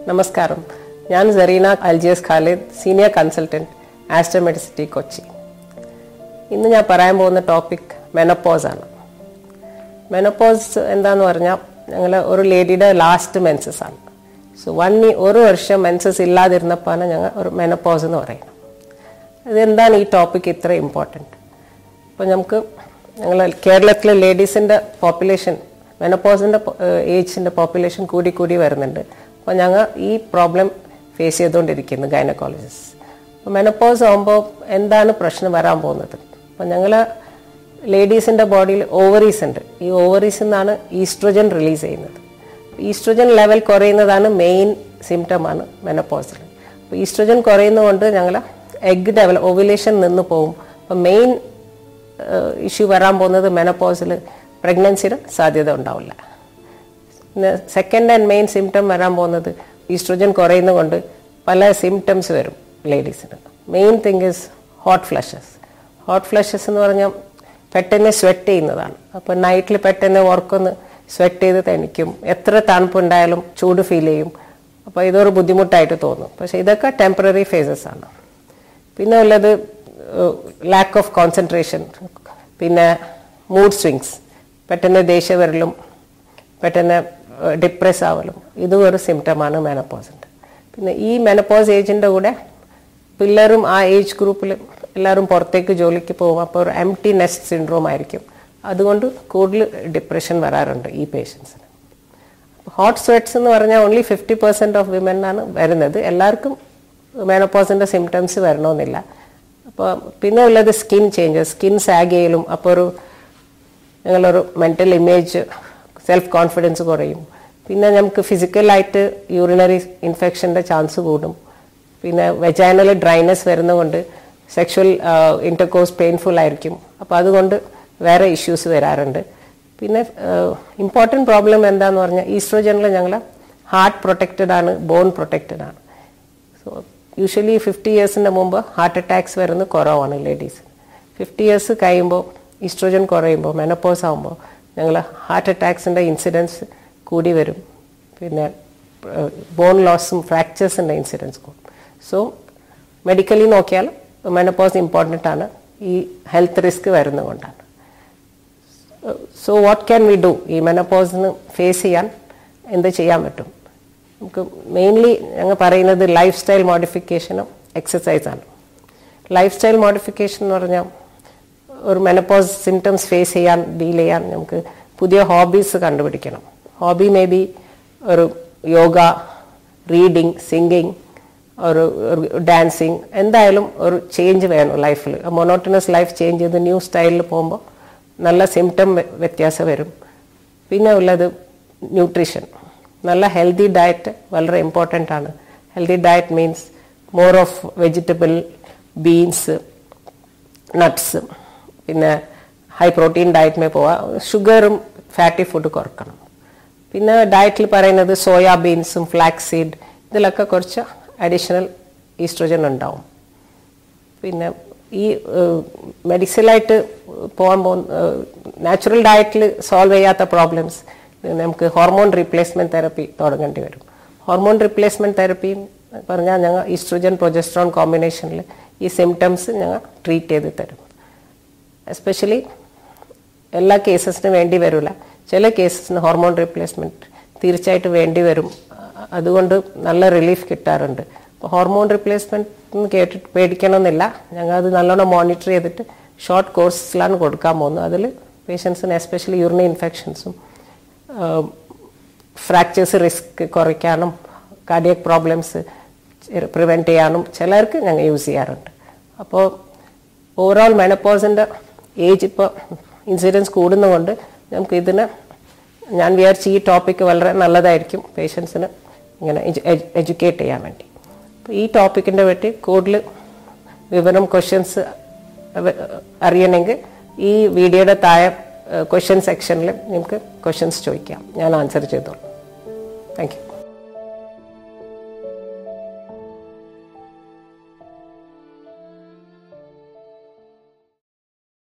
നമസ്കാരം ഞാൻ Serena Algius Khalid senior consultant Aster Medicity Kochi ഇന്ന് ഞാൻ പറയാൻ പോകുന്ന ടോപ്പിക് മെനപ്പോസ് ആണ് മെനപ്പോസ് എന്താന്ന് പറഞ്ഞാൽ ഞങ്ങൾ ഒരു ലേഡിയുടെ ലാസ്റ്റ് മെൻസസ് ആണ് സോ വൺ ഒരു വർഷം മെൻസസ് ഇല്ലാതിരുന്നപ്പോഴാണ് ഞങ്ങൾ ഒരു മെനപ്പോസ് എന്ന് പറയുന്നത് ഇതെന്താണ് ഈ ടോപ്പിക് ഇത്ര ഇമ്പോർട്ടൻറ്റ് അപ്പോൾ നമുക്ക് ഞങ്ങൾ കേരളത്തിലെ ലേഡീസിൻ്റെ പോപ്പുലേഷൻ മെനപ്പോസിൻ്റെ ഏജിൻ്റെ പോപ്പുലേഷൻ കൂടി കൂടി വരുന്നുണ്ട് അപ്പോൾ ഞങ്ങൾ ഈ പ്രോബ്ലം ഫേസ് ചെയ്തുകൊണ്ടിരിക്കുന്നു ഗൈനക്കോളജിസ്റ്റ് അപ്പോൾ മെനപ്പോസ് ആകുമ്പോൾ എന്താണ് പ്രശ്നം വരാൻ പോകുന്നത് അപ്പോൾ ഞങ്ങൾ ലേഡീസിൻ്റെ ബോഡിയിൽ ഓവറീസ് ഉണ്ട് ഈ ഓവറീസിൽ നിന്നാണ് ഈസ്ട്രോജൻ റിലീസ് ചെയ്യുന്നത് ഈസ്ട്രോജൻ ലെവൽ കുറയുന്നതാണ് മെയിൻ സിംറ്റമാണ് മെനപ്പോസിൽ അപ്പോൾ ഈസ്ട്രോജൻ കുറയുന്നതുകൊണ്ട് ഞങ്ങൾ എഗ് ഡെവൽ ഓവുലേഷൻ നിന്ന് പോകും അപ്പോൾ മെയിൻ ഇഷ്യൂ വരാൻ പോകുന്നത് മെനപ്പോസിൽ പ്രഗ്നൻസിന് സാധ്യത ഉണ്ടാവില്ല പിന്നെ സെക്കൻഡ് ആൻഡ് മെയിൻ സിംറ്റം വരാൻ പോകുന്നത് ഈസ്ട്രോജൻ കുറയുന്നതുകൊണ്ട് പല സിംറ്റംസ് വരും ലേഡീസിന് main thing is hot flushes hot flushes എന്ന് പറഞ്ഞാൽ പെട്ടെന്ന് സ്വെറ്റ് ചെയ്യുന്നതാണ് അപ്പോൾ നൈറ്റിൽ പെട്ടെന്ന് ഉറക്കൊന്ന് സ്വെറ്റ് ചെയ്ത് തനിക്കും എത്ര തണുപ്പുണ്ടായാലും ചൂട് ഫീൽ ചെയ്യും അപ്പോൾ ഇതൊരു ബുദ്ധിമുട്ടായിട്ട് തോന്നും പക്ഷേ ഇതൊക്കെ ടെമ്പററി ഫേസസ് ആണ് പിന്നെ ഉള്ളത് ലാക്ക് ഓഫ് കോൺസെൻട്രേഷൻ പിന്നെ മൂഡ് സ്വിങ്സ് പെട്ടെന്ന് ദേഷ്യം വരലും പെട്ടെന്ന് ഡിപ്രസ് ആവലും ഇതും ഒരു സിംറ്റമാണ് മെനപ്പോസിൻ്റെ പിന്നെ ഈ മെനപ്പോസ് ഏജിൻ്റെ കൂടെ പിള്ളേരും ആ ഏജ് ഗ്രൂപ്പിൽ എല്ലാവരും പുറത്തേക്ക് ജോലിക്ക് പോകും അപ്പോൾ ഒരു എം ടി നെസ്റ്റ് സിൻഡ്രോം ആയിരിക്കും അതുകൊണ്ട് കൂടുതൽ ഡിപ്രഷൻ വരാറുണ്ട് ഈ പേഷ്യൻസിന് ഹോട്ട് സ്വെറ്റ്സ് എന്ന് പറഞ്ഞാൽ ഓൺലി ഫിഫ്റ്റി പെർസെൻറ്റ് ഓഫ് വിമനാണ് വരുന്നത് എല്ലാവർക്കും മെനപ്പോസിൻ്റെ സിംറ്റംസ് വരണമെന്നില്ല അപ്പോൾ പിന്നെ ഉള്ളത് സ്കിൻ ചേഞ്ചസ് സ്കിൻ സാഗ് ചെയ്യലും അപ്പോൾ ഒരു ഞങ്ങളൊരു മെൻ്റൽ ഇമേജ് സെൽഫ് കോൺഫിഡൻസ് കുറയും പിന്നെ നമുക്ക് ഫിസിക്കലായിട്ട് യൂറിനറി ഇൻഫെക്ഷൻ്റെ ചാൻസ് കൂടും പിന്നെ വെജൈനൽ ഡ്രൈനസ് വരുന്നതുകൊണ്ട് സെക്ഷൽ ഇൻ്റർകോഴ്സ് പെയിൻഫുൾ ആയിരിക്കും അപ്പോൾ അതുകൊണ്ട് വേറെ ഇഷ്യൂസ് വരാറുണ്ട് പിന്നെ ഇമ്പോർട്ടൻറ്റ് പ്രോബ്ലം എന്താന്ന് പറഞ്ഞാൽ ഈസ്ട്രോജനിൽ ഞങ്ങൾ ഹാർട്ട് പ്രൊട്ടക്റ്റഡ് ആണ് ബോൺ പ്രൊട്ടക്റ്റഡ് ആണ് സോ യൂഷ്വലി ഫിഫ്റ്റി ഇയേഴ്സിൻ്റെ മുമ്പ് ഹാർട്ട് അറ്റാക്സ് വരുന്നത് കുറവാണ് ലേഡീസ് ഫിഫ്റ്റി ഇയേഴ്സ് കഴിയുമ്പോൾ ഈസ്ട്രോജൻ കുറയുമ്പോൾ മെനപ്പോസ് ആകുമ്പോൾ ഞങ്ങൾ ഹാർട്ട് അറ്റാക്സിൻ്റെ ഇൻസിഡൻസ് കൂടി വരും പിന്നെ ബോൺ ലോസും ഫ്രാക്ചേഴ്സിൻ്റെ ഇൻസിഡൻസ് കൂടും സോ മെഡിക്കലി നോക്കിയാൽ മെനപ്പോസ് ഇമ്പോർട്ടൻ്റ് ആണ് ഈ ഹെൽത്ത് റിസ്ക് വരുന്നതുകൊണ്ടാണ് so what can we do ഈ മെനപ്പോസിന് ഫേസ് ചെയ്യാൻ എന്ത് ചെയ്യാൻ പറ്റും നമുക്ക് മെയിൻലി ഞങ്ങൾ പറയുന്നത് ലൈഫ് സ്റ്റൈൽ മോഡിഫിക്കേഷനും എക്സസൈസാണ് ലൈഫ് സ്റ്റൈൽ മോഡിഫിക്കേഷൻ എന്ന് പറഞ്ഞാൽ ഒരു മെനപ്പോസ് സിംറ്റംസ് ഫേസ് ചെയ്യാൻ ഡീൽ ചെയ്യാൻ നമുക്ക് പുതിയ ഹോബീസ് കണ്ടുപിടിക്കണം ഹോബി മേ ബി ഒരു യോഗ റീഡിങ് സിംഗിങ് ഒരു ഡാൻസിങ് എന്തായാലും ഒരു ചേഞ്ച് വേണം ലൈഫിൽ മൊണോട്ടനസ് ലൈഫ് ചേഞ്ച് ചെയ്ത് ന്യൂ സ്റ്റൈലിൽ പോകുമ്പോൾ നല്ല സിംറ്റം വ്യത്യാസം വരും പിന്നെ ഉള്ളത് ന്യൂട്രീഷൻ നല്ല ഹെൽത്തി ഡയറ്റ് വളരെ ഇമ്പോർട്ടൻ്റ് ആണ് healthy diet means more of vegetable beans nuts പിന്നെ ഹൈ പ്രോട്ടീൻ ഡയറ്റിമേ പോവാം ഷുഗറും ഫാറ്റി ഫുഡ് കുറക്കണം പിന്നെ ഡയറ്റിൽ പറയുന്നത് സോയാബീൻസും ഫ്ലാക്സ് സീഡ് ഇതിലൊക്കെ കുറച്ച് അഡീഷണൽ ഈസ്ട്രോജൻ ഉണ്ടാവും പിന്നെ ഈ മെഡിസിനായിട്ട് പോകാൻ പോകുന്ന നാച്ചുറൽ ഡയറ്റിൽ സോൾവ് ചെയ്യാത്ത പ്രോബ്ലംസ് നമുക്ക് ഹോർമോൺ റീപ്ലേസ്മെൻറ്റ് തെറപ്പി തുടങ്ങേണ്ടി വരും ഹോർമോൺ റീപ്ലേസ്മെൻറ്റ് തെറപ്പി പറഞ്ഞാൽ ഞങ്ങൾ ഈസ്ട്രോജൻ പ്രൊജസ്ട്രോൺ കോമ്പിനേഷനിൽ ഈ സിംറ്റംസ് ഞങ്ങൾ ട്രീറ്റ് ചെയ്ത് തരും എസ്പെഷ്യലി എല്ലാ കേസസിനും വേണ്ടി വരില്ല ചില കേസസിന് ഹോർമോൺ റീപ്ലേസ്മെൻറ്റ് തീർച്ചയായിട്ടും വേണ്ടി വരും അതുകൊണ്ട് നല്ല റിലീഫ് കിട്ടാറുണ്ട് അപ്പോൾ ഹോർമോൺ റീപ്ലേസ്മെൻറ്റ് കേട്ടിട്ട് പേടിക്കണമെന്നില്ല ഞങ്ങൾ അത് നല്ലോണം മോണിറ്റർ ചെയ്തിട്ട് ഷോർട്ട് കോഴ്സിലാണ് കൊടുക്കാൻ പോകുന്നത് അതിൽ പേഷ്യൻസിന് എസ്പെഷ്യലി യൂറിനി ഇൻഫെക്ഷൻസും ഫ്രാക്ചേഴ്സ് റിസ്ക് കുറയ്ക്കാനും കാർഡിയക് പ്രോബ്ലംസ് പ്രിവെൻറ്റ് ചെയ്യാനും ചിലർക്ക് ഞങ്ങൾ യൂസ് ചെയ്യാറുണ്ട് അപ്പോൾ ഓവറോൾ മെനപ്പോസിൻ്റെ ഏജ് ഇപ്പോൾ ഇൻസിഡൻസ് കൂടുന്നതുകൊണ്ട് നമുക്ക് ഇതിന് ഞാൻ വിചാരിച്ച് ഈ ടോപ്പിക്ക് വളരെ നല്ലതായിരിക്കും പേഷ്യൻസിന് ഇങ്ങനെ എഡ്യൂക്കേറ്റ് ചെയ്യാൻ വേണ്ടി അപ്പോൾ ഈ ടോപ്പിക്കിൻ്റെ പറ്റി കൂടുതൽ വിവരം ക്വസ്റ്റ്യൻസ് അറിയണമെങ്കിൽ ഈ വീഡിയോയുടെ താഴെ ക്വസ്റ്റ്യൻ സെക്ഷനിൽ നിങ്ങൾക്ക് ക്വസ്റ്റ്യൻസ് ചോദിക്കാം ഞാൻ ആൻസർ ചെയ്തോളൂ താങ്ക് യു